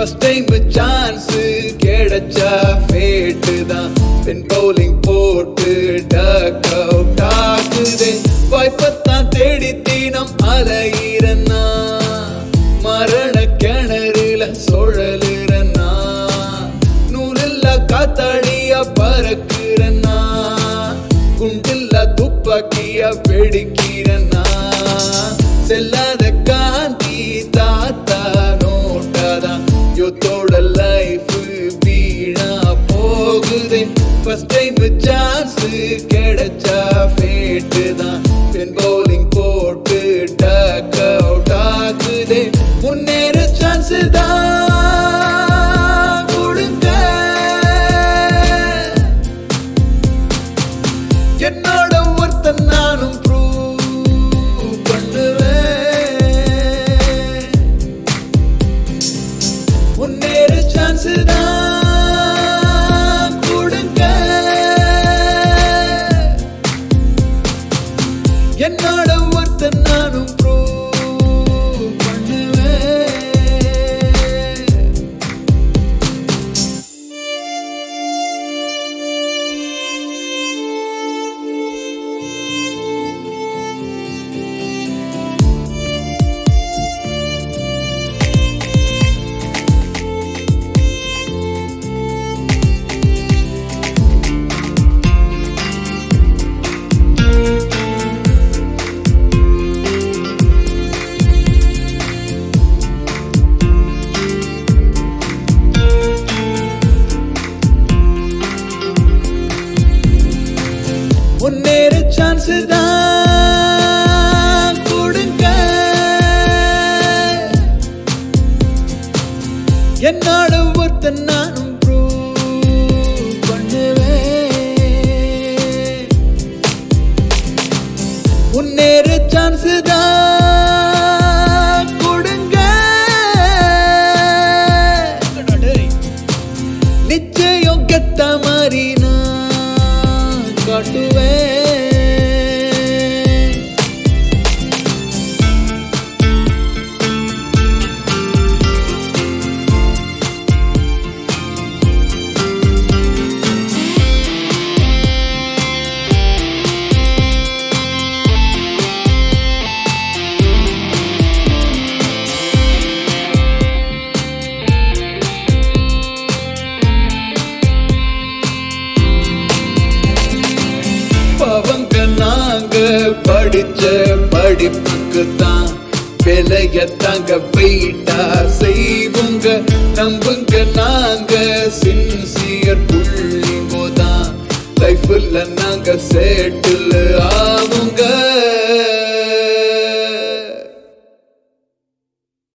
first time chance கிடைச்சா fate தான் spin bowling போட்டு டக் அவுட் ஆகுது வாய்ப்பத்தான் தேடி தீனம் அலையிறனா மரண கிணறுல சுழலுறனா நூலில்ல காத்தாடியா பறக்குறனா குண்டில்ல துப்பாக்கியா வெடிக்கிறனா செல்லாத காந்தி தாத்தா நோட்டாதான் யோத்தோட லைஃப் வீணா போகுதே ஃபர்ஸ்ட் டைம் சான்ஸ் கிடைச்சா ஃபேட்டு தான் பென் பவுலிங் போட்டு டக் அவுட் ஆகுதே முன்னேற சான்ஸ் தான் கொடுங்க என்னோட ஒருத்தன் நானும் ப்ரூவ் பண்ணுவேன் முன்னேற சான்ஸ் தான் கொடுங்க என்னோட ஒருத்தன் நானும் ப்ரூவ் பண்ணுவேன் முன்னேற சான்ஸ் தான் கொடுங்க என்னோட ஒருத்தன் நானும் ப்ரூவ் பண்ணுவேன் முன்னேற சான்ஸ் தான் கொடுங்க நிச்சயம் கெட்ட மாதிரி நான் காட்டுவேன் பவங்க நாங்க படிச்ச படிப்புக்கு தான் விலைய தாங்க வெயிட்டா செய்வோங்க நம்புங்க நாங்க சின்சியர் புள்ளிங்கோ தான் லைஃப்ல நாங்க செட்டில் ஆவ